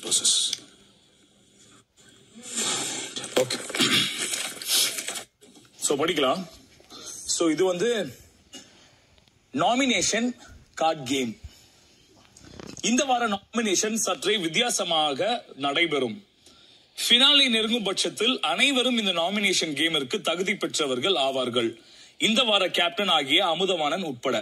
process. Okay so படிக்கலாம் so இது வந்து நாமினேஷன் கார்ட் கேம் இந்த வார நாமினேஷன் சற்றே வித்தியாசமாக நடைபெறும் ஃபினாலே நெருங்கும் பட்சத்தில் அனைவரும் இந்த நாமினேஷன் கேமிற்கு தகுதி பெற்றவர்கள் ஆவார்கள் இந்த வார கேப்டன் ஆகிய அமுதவாணன் உட்பட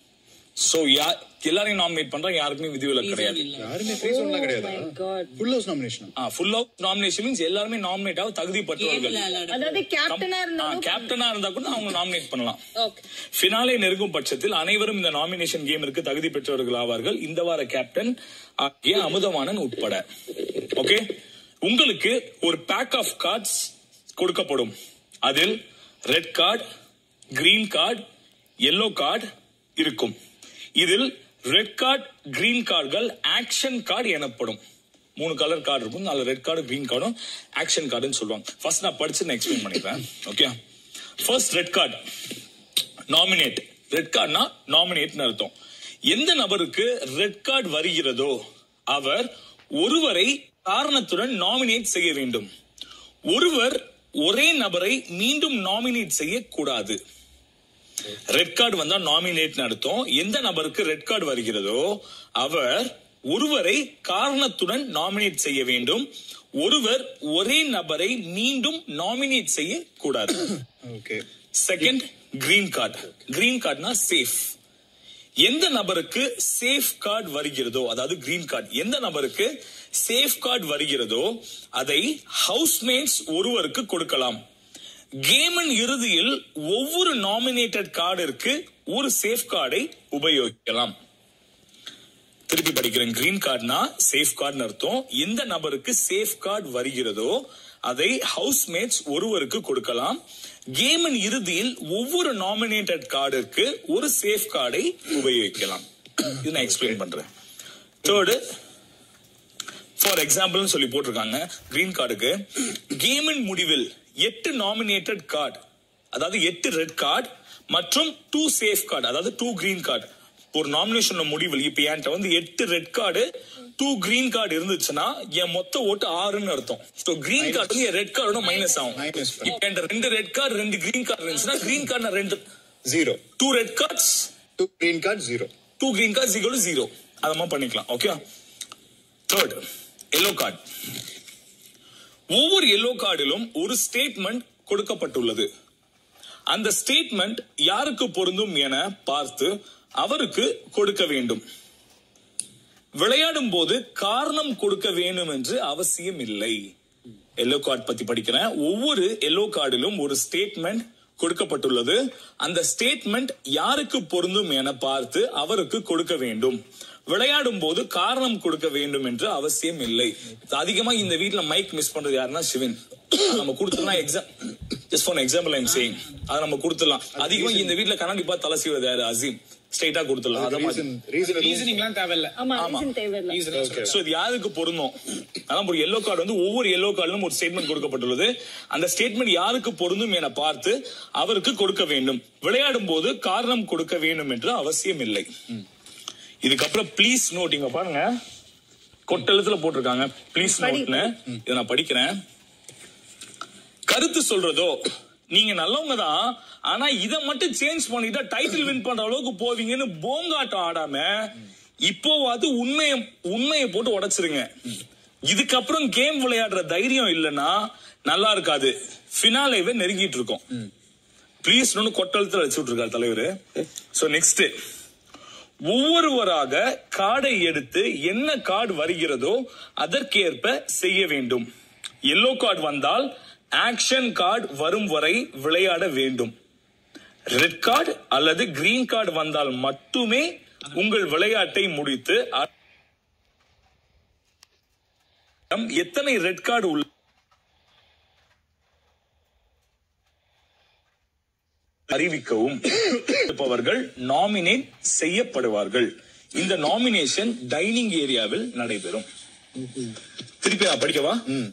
சோ எல்லாரையும் நாமினேட் பண்றோம் யாருக்குமே விதிவிலக்கு கிடையாது யாருமே ஃப்ரீ சோன்லாம் கிடையாது God. Full house nomination full of nomination means எல்லாருமே நாமினேட் ஆக தகுதி பெற்றவர்கள் அதாவது கேப்டனா இருந்தாலும் கேப்டனா இருந்தா கூட அவங்க நாமினேட் பண்ணலாம் ஓகே ஃபினாலே நெருங்கும் பட்சத்தில் அனைவரும் இந்த நாமினேஷன் கேமிற்கு தகுதி பெற்றவர்கள் ஆவார்கள் இந்த வார கேப்டன் ஆகிய அமுதவாணன் உட்பட ஓகே உங்களுக்கு ஒரு பேக் ஆஃப் கார்ட்ஸ் கொடுக்கப்படும் அதில் red card green card yellow card இருக்கும் இதில் ரெட் கார்டு கிரீன் கார்டுகள் ஆக்ஷன் கார்டு எனப்படும் மூணு கலர் கார்டு இருக்கும் நாலு ரெட் கார்டு கிரீன் கார்டும் ஆக்ஷன் கார்டுன்னு சொல்லுவாங்க ஃபர்ஸ்ட் நான் படிச்சு நான் எக்ஸ்பிளைன் பண்ணிக்கிறேன் okay first red card nominate red கார்டுனா நாமினேட்னு அர்த்தம் எந்த நபருக்கு ரெட் கார்டு வருகிறதோ அவர் ஒருவரை காரணத்துடன் நாமினேட் செய்ய வேண்டும் ஒருவர் ஒரே நபரை மீண்டும் நாமினேட் செய்யக்கூடாது ரெட் கார்டு வந்தா நாமினேட் அர்த்தம் எந்த நபருக்கு ரெட் கார்டு வருகிறதோ அவர் ஒருவரை காரணத்துடன் நாமினேட் செய்ய வேண்டும் ஒருவர் ஒரே நபரை மீண்டும் நாமினேட் செய்ய கூடாது okay second green card green கார்டுனா சேஃப் எந்த நபருக்கு சேஃப் கார்டு வருகிறதோ அதாவது கிரீன் கார்டு எந்த நபருக்கு சேஃப் கார்டு வருகிறதோ அதை ஹவுஸ்மேட்ஸ் ஒருவருக்கு கொடுக்கலாம் கேமின் இறுதியில் ஒவ்வொரு நாமினேட்டட் கார்டிற்கு ஒரு சேஃப் கார்டை உபயோகிக்கலாம் திருப்பி படிக்கிறேன் கிரீன் கார்டுனா சேஃப் கார்டுன்னு அர்த்தம் எந்த நபருக்கு சேஃப் கார்டு வருகிறதோ அதை ஹவுஸ்மேட்ஸ் ஒருவருக்கு கொடுக்கலாம் கேமின் இறுதியில் ஒவ்வொரு நாமினேட்டட் கார்டிற்கு ஒரு சேஃப் கார்டை உபயோகிக்கலாம் இது நான் எக்ஸ்பிளைன் பண்றேன் தேர்டு ஃபார் எக்ஸாம்பிள்னு சொல்லி போட்டிருக்காங்க கிரீன் கார்டுக்கு கேமின் முடிவில் எட்டு நாமினேட்டட் கார்டு அதாவது எட்டு ரெட் கார்டு மற்றும் டூ சேஃப் கார்டு அதாவது டூ கிரீன் கார்டு ஒரு நாமினேஷன் முடிவில் இப்ப என்கிட்ட வந்து எட்டு red card two green card இருந்துச்சுன்னா என் மொத்த ஓட்டு ஆறுன்னு அர்த்தம் ஸோ கிரீன் கார்டு வந்து என் ரெட் கார்டு மைனஸ் ஆகும் Minus. இப்ப என்கிட்ட ரெண்டு ரெட் கார்டு ரெண்டு கிரீன் கார்டு இருந்துச்சுன்னா கிரீன் கார்டு ரெண்டு zero two red cards two green card zero two green cards equal zero அதை மாதிரி பண்ணிக்கலாம் ஓகே தேர்ட் எல்லோ கார்டு ஒவ்வொரு எல்லோ கார்டிலும் ஒரு ஸ்டேட்மெண்ட் கொடுக்கப்பட்டுள்ளது அந்த ஸ்டேட்மெண்ட் யாருக்கு பொருந்தும் என பார்த்து அவருக்கு கொடுக்க வேண்டும் விளையாடும் போது காரணம் கொடுக்க வேண்டும் என்று அவசியம் இல்லை எல்லோ கார்டு பத்தி படிக்கிறேன் ஒவ்வொரு எல்லோ கார்டிலும் ஒரு ஸ்டேட்மெண்ட் கொடுக்கப்பட்டுள்ளது அந்த ஸ்டேட்மெண்ட் யாருக்கு பொருந்தும் என பார்த்து அவருக்கு கொடுக்க வேண்டும் விளையாடும் போது காரணம் கொடுக்க வேண்டும் என்று அவசியம் இல்லை அதிகமா இந்த வீட்ல மைக் மிஸ் பண்றது யாருன்னா சிவன் அது நம்ம கொடுத்துலாம் exam just for example I'm saying அதை நம்ம கொடுத்துடலாம் அதிகமா இந்த வீட்ல கண்ணாடி பார்த்து தலை செய்வது யாரு அசீம் ஸ்ட்ரைட்டா கொடுத்துடலாம் அத மாதிரி ரீசன் ரீசன் ரீசனிங்லாம் தேவையில்ல ஆமா ஆமா. ரீசன் தேவையில்ல சோ இது யாருக்கு பொருந்தும் அதான் ஒரு எல்லோ கார்டு வந்து ஒவ்வொரு எல்லோ கார்டிலும் ஒரு ஸ்டேட்மெண்ட் கொடுக்கப்பட்டுள்ளது அந்த ஸ்டேட்மெண்ட் யாருக்கு பொருந்தும் என பார்த்து அவருக்கு கொடுக்க வேண்டும் விளையாடும் போது காரணம் கொடுக்க வேண்டும் என்று அவசியம் இல்லை இதுக்கப்புறம் ப்ளீஸ் நோட் இங்க பாருங்க கொட்டெழுத்துல போட்டிருக்காங்க ப்ளீஸ் படி. நோட்னு இதை நான் படிக்கிறேன் கருத்து சொல்றதோ நீங்க நல்லவங்க தான் ஆனா இத மட்டும் சேஞ்ச் பண்ணிட்டா டைட்டில் வின் பண்ற அளவுக்கு போவீங்கன்னு போங்காட்டம் ஆடாம இப்போவாது உண்மையை உண்மையை போட்டு உடைச்சிருங்க இதுக்கப்புறம் கேம் விளையாடுற தைரியம் இல்லைன்னா நல்லா இருக்காது ஃபினாலேவே நெருங்கிட்டு இருக்கோம் ப்ளீஸ் கொட்டழுத்துல வச்சுட்டு இருக்காரு தலைவர் சோ நெக்ஸ்ட் ஒவ்வொருவராக கார்டை எடுத்து என்ன கார்டு வருகிறதோ அதற்கேற்ப செய்ய வேண்டும் எல்லோ கார்டு வந்தால் ஆக்ஷன் கார்டு வரும் வரை விளையாட வேண்டும் ரெட் கார்டு அல்லது கிரீன் கார்டு வந்தால் மட்டுமே உங்கள் விளையாட்டை முடித்து அ- எத்தனை ரெட் கார்டு உள்ள அறிவிக்கவும் இருப்பவர்கள் நாமினேட் செய்யப்படுவார்கள் இந்த நாமினேஷன் டைனிங் ஏரியாவில் நடைபெறும் திருப்பி நான் படிக்கவா